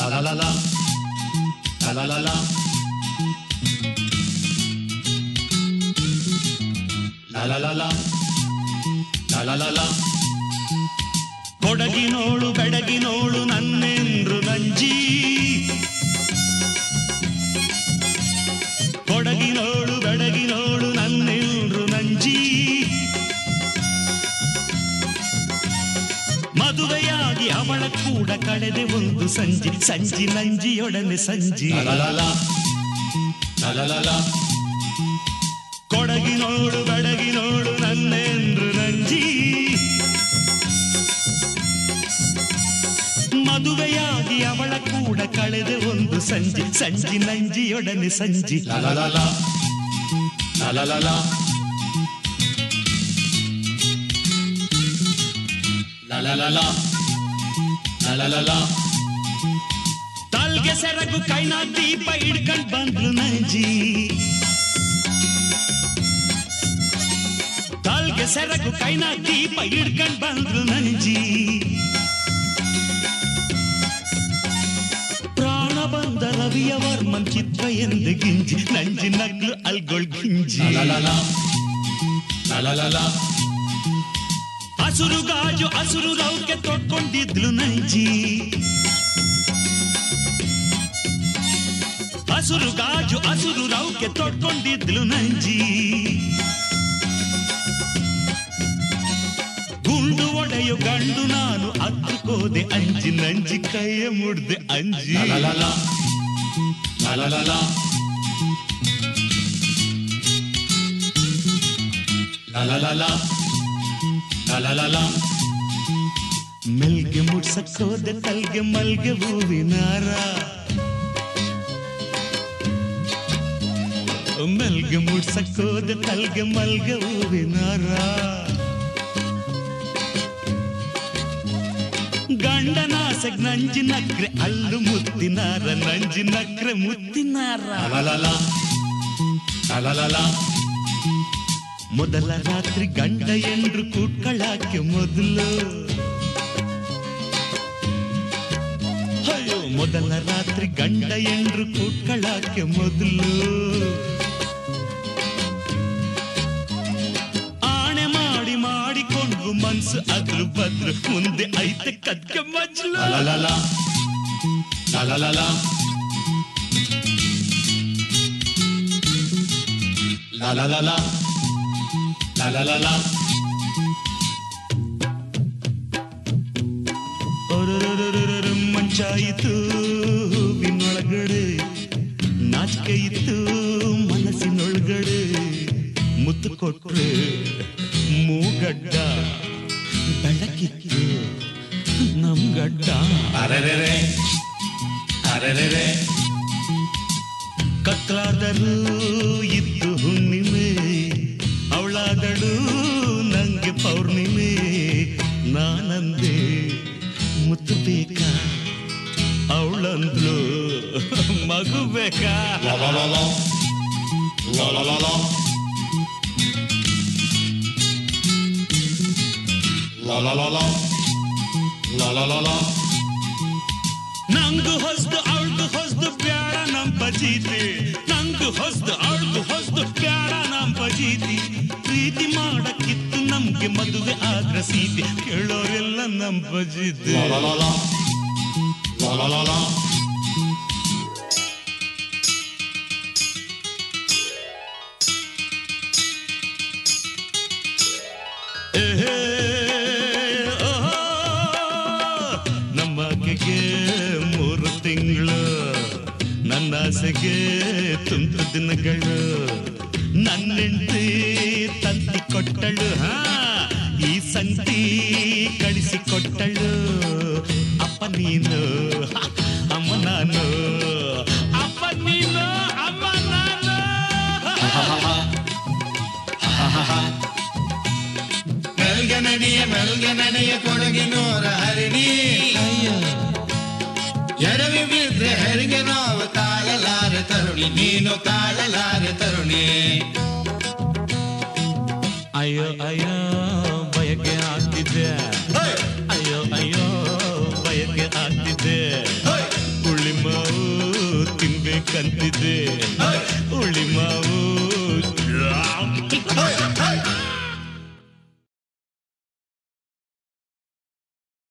La la la la. La la la la. La la la la. La la la la. ಕೊಡಗಿನೋಳು ಬೆಡಗಿನೋಳು ನನ್ನೆಂದ್ರು ನಂಜಿ ಕೊಡಗಿನೋಳು ಬೆಡಗಿನೋಳು ನನ್ನೆಂದ್ರು ನಂಜಿ ಮದುವೆಯಾಗಿ ಅವಳ ಕೂಡ ಕಳೆದೆ ಒಂದು ಸಂಜೆ ಸಂಜಿ ನಂಜಿಯೊಡನೆ ಸಂಜಿ La la la la. La la la la. ಕೊಡಗಿನೋಳು ಬೆಡಗಿನೋಳು ನನ್ನೆಂದ್ರು ನಂಜಿ ಮದುವೆಯಾಗಿ ಅವಳ ಕೂಡ ಕಳೆದೆ ಒಂದು ಸಂಜೆ ಸಂಜಿ ನಂಜಿಯೊಡನೆ ಸಂಜಿ La la la la. La la la la. La la la la. La la la la. ತಾಲ್ಗೆ ಸೆರಗು ಕೈನ ದೀಪ ಹಿಡ್ಕೊಂಡ್ ಬಂದ್ಲು ನಂಜಿ ತಾಲ್ಗೆ ಸೆರಗು ಕೈನ ದೀಪ ಹಿಡ್ಕೊಂಡ್ ಬಂದ್ಲು ನಂಜಿ ಪ್ರಾಣ ಬಂದ ರವಿಯ ವರ್ಮನ್ ಚಿತ್ರ ಎಂದು ಗಿಂಜಿ ನಂಜಿ ನಗ್ಲು ಅಲ್ಗೊಳ್ ಗಿಂಜಿ La la la la. La la la la. ಹಸುರು ಗಾಜು ಹಸುರು ರೌಕೆ ತೊಟ್ಕೊಂಡಿದ್ಲು ನಂಜಿ ಹಸುರು ಗಾಜು ಹಸುರು ರೌಕೆ ತೊಟ್ಕೊಂಡಿದ್ಲು ನಂಜಿ ಗುಂಡು ಒಡೆಯು ಗಂಡು ನಾನು ಹತ್ತುಕೋದೆ ಅಂಜಿ ನಂಜಿ ಕೈಯ ಮುಡ್ದೆ ಅಂಜಿ La la la la. La la la la. La la la la. La la la la. ಮೆಲ್ಗೆ ಮುಡ್ಸಕ್ಕೋದೆ ತಲ್ಗೆ ಮಲ್ಗೆ ಹೂವಿನಾರ ಮೆಲ್ಗೆ ಮುಡ್ಸಕ್ಕೋದೆ ತಲ್ಗೆ ಮಲ್ಗೆ ಹೂವಿನಾರ ಗಂಡನಾಸೆಗ್ ನಂಜಿ ನಕ್ರೆ ಅಲ್ಲು ಮುತ್ತಿನಾರ ನಂಜಿ ನಕ್ರೆ ಮುತ್ತಿನಾರ La la la la. La la la la. ಮೊದಲ ರಾತ್ರಿ ಗಂಡ ಎಂಡ್ರು ಕೂಟ್ಗಳಾಕೆ ಮೊದಲು ಅಯ್ಯೋ ಮೊದಲ ರಾತ್ರಿ ಗಂಡ ಎಂಡ್ರು ಕೂಟ್ಗಳಾಕೆ ಮೊದಲು ಆಣೆ ಮಾಡಿ ಮಾಡಿಕೊಂಡು ಮನ್ಸು ಅದ್ರ ಬದ್ರು ಮುಂದೆ ಐತೆ ಕದ್ಕೆ ಮಜ್ಲು La la la la. La la la la. La la la la. La la la la. ಒರರರರರರ ಮಂಚಾಯಿತು ಹೂವಿನೊಳಗಡೆ ನಾಚಿಕೆ ಇತ್ತು ಮನಸ್ಸಿನೊಳಗಡೆ ಮುತ್ತು ಕೊಟ್ರೆ ಮೂಗಡ್ಡ ಬೆಳಕಿತ್ತು ನಮ್ ಗಡ್ಡ Arerere. Arerere. ಕತ್ಲಾದರೂ ಇತ್ತು ಹುಣ್ಣಿಮೆ ಅವಳಾದಳು ನಂಗೆ ಪೌರ್ಣಿಮೆ ನಾನಂದೆ ಮುತ್ತು ಬೇಕಾ ಅವಳಂದ್ಲು ಮಗು ಬೇಕಾ La la la la. La la la la. La la la la. La la la la. ನಂಗು ಹೊಸ್ದು ಅವಳ್ದು ಹೊಸ್ದು ಬ್ಯಾಡ ನಮ್ ಬಜೀತಿ ನಂಗು ಹೊಸ್ದು ಅವಳ್ದು ಹೊಸ್ದು ಬ್ಯಾಡ ನಮ್ ಬಜೀತಿ ಪ್ರೀತಿ ಮಾಡಕ್ಕಿತ್ತು ನಮ್ಗೆ ಮದುವೆ ಆದ್ರ ಸೀತಿ ಕೇಳೋರೆಲ್ಲ ನಮ್ ಬಜೀತಿ La la la la. La la la la. ಏಹೇ, ಓಹೋ, ನಮ್ಮಗೆಗೆ ಮೂರು ತಿಂಗಳು ನನ್ನ ಆಸೆಗೆ ತುಂತು ದಿನಗಳು ನನ್ನೆಂಟಿ ತಂತಿ ಕೊಟ್ಟಳು ಹಾ ಈ ಸಂತಿ ಕಳಿಸಿ ಕೊಟ್ಟಳು ಅಪ್ಪ ನೀನು ಹ, ಅಮ್ಮ ನಾನು ಅಪ್ಪ ನೀನು ಅಮ್ಮ ನಾನು ಮೆಲ್ಗೆ ನಡಿಯ ಮೆಲ್ಗೆ ನಡೆಯ ಕೊಡಗಿನೋರ ಹರಿಣಿ ಎಡವಿ ಬಿದ್ರೆ ಹೆರಿಗೆ ನೋವು ತಾಳಲಾರೆ ತರುಣಿ ನೀನು ತಾಳಲಾರೆ ತರುಣಿ ಅಯ್ಯೋ ಅಯ್ಯೋ ಬಯಕೆ ಆಗ್ತಿದ್ದೆ ಅಯ್ಯೋ ಅಯ್ಯೋ ಬಯಕೆ ಆಗ್ತಿದ್ದೆ ಬೇಕಂತಿದ್ದೆ ಉಳ್ಳಿ ಮಾವ